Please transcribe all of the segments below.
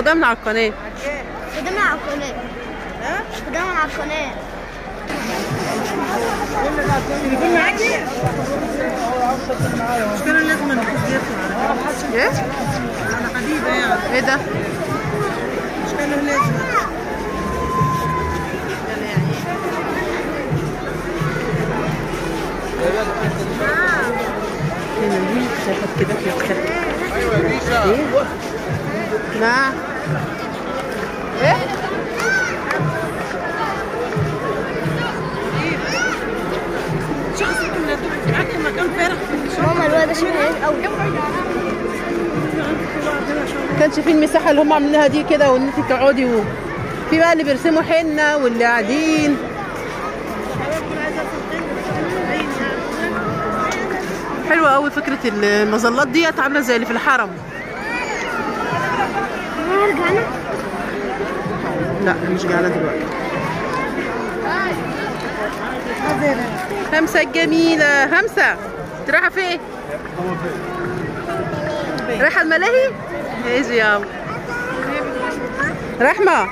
خدها من على القناه قدامنا على القناة قدامنا على القناة يكون معاكي مش كان لازم نكون يطلع ايه على حديده يعني ايه ده مش كان لازم هنا دي شايفه كده في الخلق ايه نعم ايه شخص معاك المكان فارغ ماما الواد ده شكله هيك قوي كانش في المساحه اللي هم عاملينها دي كده وان انت تقعدي و... في بقى اللي بيرسموا حنه واللي قاعدين حلوه قوي فكره المظلات ديت عامله زي اللي في الحرم رجعنا لا مش جعانه دلوقتي همسة الجميلة همسة انت رايحة فين؟ رايحة الملاهي؟ ايزي يا رحمة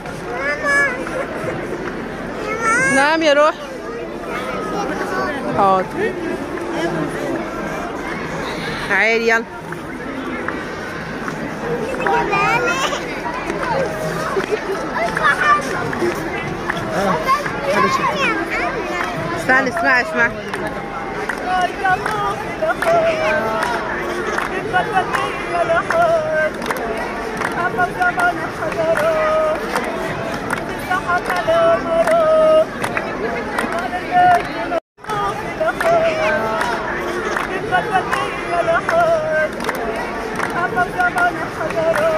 نعم يا روح حاضر تعالي يلا استنى اسمعي اسمعي زمان حضرات